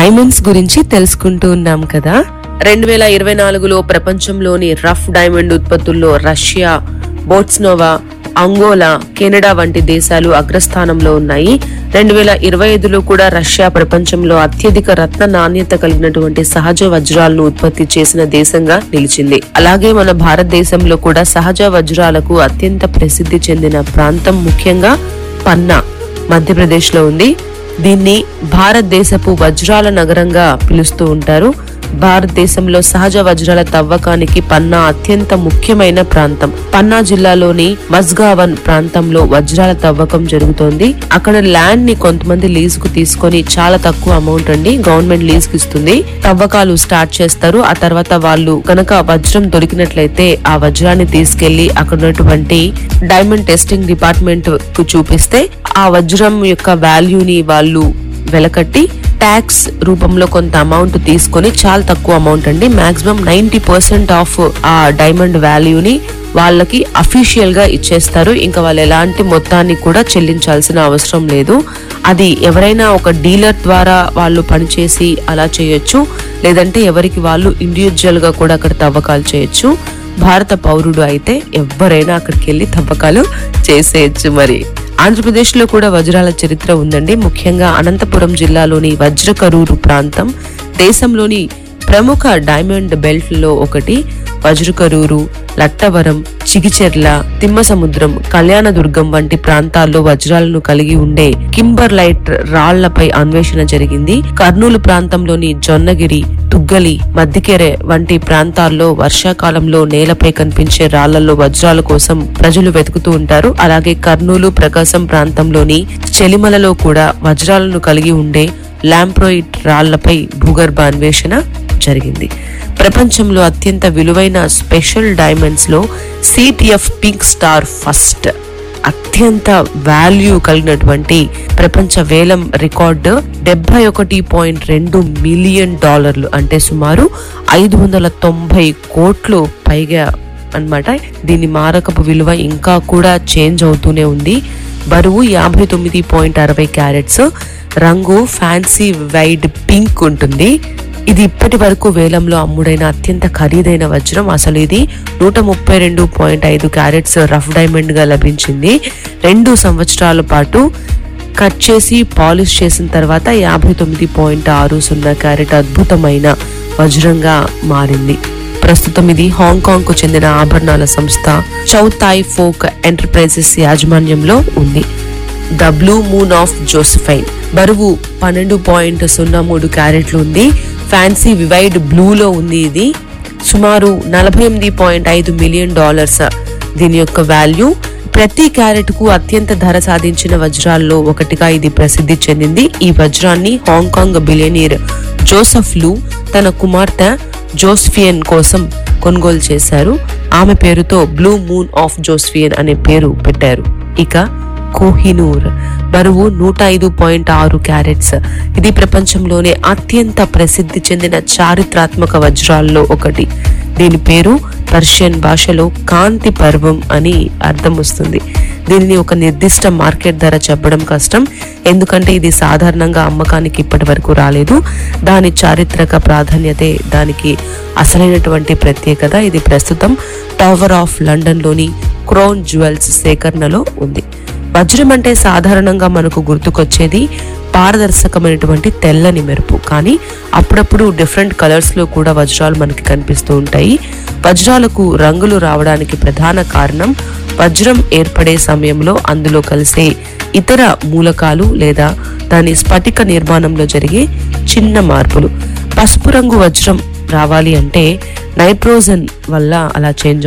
diamonds గురించి తెలుసుకుంటూ ఉన్నాం కదా రెండు వేల ఇరవై నాలుగులో ప్రపంచంలోని రఫ్ డైమండ్ ఉత్పత్తుల్లో రష్యా బోట్స్నోవా అంగోలా కెనడా వంటి దేశాలు అగ్రస్థానంలో ఉన్నాయి రెండు వేల ఇరవై ఐదులో కూడా రష్యా ప్రపంచంలో అత్యధిక రత్న నాణ్యత కలిగినటువంటి సహజ వజ్రాలను ఉత్పత్తి చేసిన దేశంగా నిలిచింది అలాగే మన భారతదేశంలో కూడా సహజ వజ్రాలకు అత్యంత ప్రసిద్ధి చెందిన ప్రాంతం ముఖ్యంగా పన్నా మధ్యప్రదేశ్ లో ఉంది దీన్ని భారతదేశపు వజ్రాల నగరంగా పిలుస్తూ ఉంటారు భారతదేశంలో సహజ వజ్రాల తవ్వకానికి పన్నా అత్యంత ముఖ్యమైన ప్రాంతం పన్నా జిల్లాలోని మజ్గావన్ ప్రాంతంలో వజ్రాల తవ్వకం జరుగుతోంది అక్కడ ల్యాండ్ ని కొంతమంది లీజ్ కు తీసుకొని చాలా తక్కువ అమౌంట్ అండి గవర్నమెంట్ లీజ్ కి ఇస్తుంది తవ్వకాలు స్టార్ట్ చేస్తారు ఆ తర్వాత వాళ్ళు కనుక వజ్రం దొరికినట్లయితే ఆ వజ్రాన్ని తీసుకెళ్లి అక్కడ ఉన్నటువంటి డైమండ్ టెస్టింగ్ డిపార్ట్మెంట్ కు చూపిస్తే ఆ వజ్రం యొక్క వాల్యూని వాళ్ళు వెలకట్టి ట్యాక్స్ రూపంలో కొంత అమౌంట్ తీసుకొని చాలా తక్కువ అమౌంట్ అండి మాక్సిమం నైన్టీ పర్సెంట్ ఆఫ్ ఆ డైమండ్ వాల్యూని వాళ్ళకి అఫీషియల్ గా ఇచ్చేస్తారు ఇంకా వాళ్ళు ఎలాంటి మొత్తాన్ని కూడా చెల్లించాల్సిన అవసరం లేదు అది ఎవరైనా ఒక డీలర్ ద్వారా వాళ్ళు పనిచేసి అలా చేయొచ్చు లేదంటే ఎవరికి వాళ్ళు ఇండివిజువల్ గా కూడా అక్కడ తవ్వకాలు చేయొచ్చు భారత పౌరుడు అయితే ఎవరైనా అక్కడికి వెళ్ళి తవ్వకాలు చేసేయచ్చు మరి ఆంధ్రప్రదేశ్ లో కూడా వజ్రాల చరిత్ర ఉందండి ముఖ్యంగా అనంతపురం జిల్లాలోని వజ్రకరూరు ప్రాంతం దేశంలోని ప్రముఖ డైమండ్ బెల్ట్ లో ఒకటి వజ్రకరూరు లట్టవరం చిగిచెర్ల తిమ్మసముద్రం కళ్యాణదుర్గం వంటి ప్రాంతాల్లో వజ్రాలను కలిగి ఉండే కింబర్లైట్ రాళ్లపై అన్వేషణ జరిగింది కర్నూలు ప్రాంతంలోని జొన్నగిరి తుగ్గలి మద్దికెరె వంటి ప్రాంతాల్లో వర్షాకాలంలో నేలపై కనిపించే రాళ్లలో వజ్రాల కోసం ప్రజలు వెతుకుతూ ఉంటారు అలాగే కర్నూలు ప్రకాశం ప్రాంతంలోని చెలిమలలో కూడా వజ్రాలను కలిగి ఉండే లాంప్రోయిట్ రాళ్లపై భూగర్భ అన్వేషణ జరిగింది ప్రపంచంలో అత్యంత విలువైన స్పెషల్ డైమండ్స్ లో సిటిఎఫ్ పింక్ స్టార్ ఫస్ట్ అత్యంత వాల్యూ కలిగినటువంటి ప్రపంచ వేలం రికార్డు డెబ్బై ఒకటి పాయింట్ రెండు మిలియన్ డాలర్లు అంటే సుమారు ఐదు వందల తొంభై కోట్లు పైగా అన్నమాట దీని మారకపు విలువ ఇంకా కూడా చేంజ్ అవుతూనే ఉంది బరువు యాభై తొమ్మిది పాయింట్ అరవై క్యారెట్స్ రంగు ఫ్యాన్సీ వైడ్ పింక్ ఉంటుంది ఇది ఇప్పటి వరకు వేలంలో అమ్ముడైన అత్యంత ఖరీదైన వజ్రం అసలు ఇది నూట ముప్పై రెండు పాయింట్ ఐదు క్యారెట్స్ రఫ్ డైమండ్ గా లభించింది రెండు సంవత్సరాల పాటు కట్ చేసి పాలిష్ చేసిన తర్వాత యాభై తొమ్మిది పాయింట్ ఆరు సున్నా క్యారెట్ అద్భుతమైన వజ్రంగా మారింది ప్రస్తుతం ఇది హాంకాంగ్ కు చెందిన ఆభరణాల సంస్థ చౌతాయ్ ఫోక్ ఎంటర్ప్రైజెస్ యాజమాన్యంలో ఉంది the blue moon of Josephine బరువు పన్నెండు పాయింట్ సున్నా మూడు క్యారెట్లు ఉంది ఫ్యాన్సీ వివైడ్ బ్లూలో ఉంది ఇది సుమారు నలభై ఎనిమిది పాయింట్ ఐదు మిలియన్ డాలర్స్ దీని యొక్క వాల్యూ ప్రతి క్యారెట్ కు అత్యంత ధర సాధించిన వజ్రాల్లో ఒకటిగా ఇది ప్రసిద్ధి చెందింది ఈ వజ్రాన్ని హాంకాంగ్ బిలియనీర్ జోసఫ్ లూ తన కుమార్తె జోస్ఫియన్ కోసం కొనుగోలు చేశారు ఆమె పేరుతో బ్లూ మూన్ ఆఫ్ జోస్ఫియన్ అనే పేరు పెట్టారు ఇక కోహినూర్ బరువు నూట ఐదు పాయింట్ ఆరు క్యారెట్స్ ఇది ప్రపంచంలోనే అత్యంత ప్రసిద్ధి చెందిన చారిత్రాత్మక వజ్రాల్లో ఒకటి దీని పేరు పర్షియన్ భాషలో కాంతి పర్వం అని అర్థం వస్తుంది దీనిని ఒక నిర్దిష్ట మార్కెట్ ధర చెప్పడం కష్టం ఎందుకంటే ఇది సాధారణంగా అమ్మకానికి ఇప్పటి వరకు రాలేదు దాని చారిత్రక ప్రాధాన్యతే దానికి అసలైనటువంటి ప్రత్యేకత ఇది ప్రస్తుతం టవర్ ఆఫ్ లండన్లోని క్రోన్ జ్యువెల్స్ సేకరణలో ఉంది వజ్రం అంటే సాధారణంగా మనకు గుర్తుకొచ్చేది పారదర్శకమైనటువంటి తెల్లని మెరుపు కానీ అప్పుడప్పుడు డిఫరెంట్ కలర్స్ లో కూడా వజ్రాలు మనకి కనిపిస్తూ ఉంటాయి వజ్రాలకు రంగులు రావడానికి ప్రధాన కారణం వజ్రం ఏర్పడే సమయంలో అందులో కలిసే ఇతర మూలకాలు లేదా దాని స్ఫటిక నిర్మాణంలో జరిగే చిన్న మార్పులు పసుపు రంగు వజ్రం రావాలి అంటే నైట్రోజన్ వల్ల అలా చేంజ్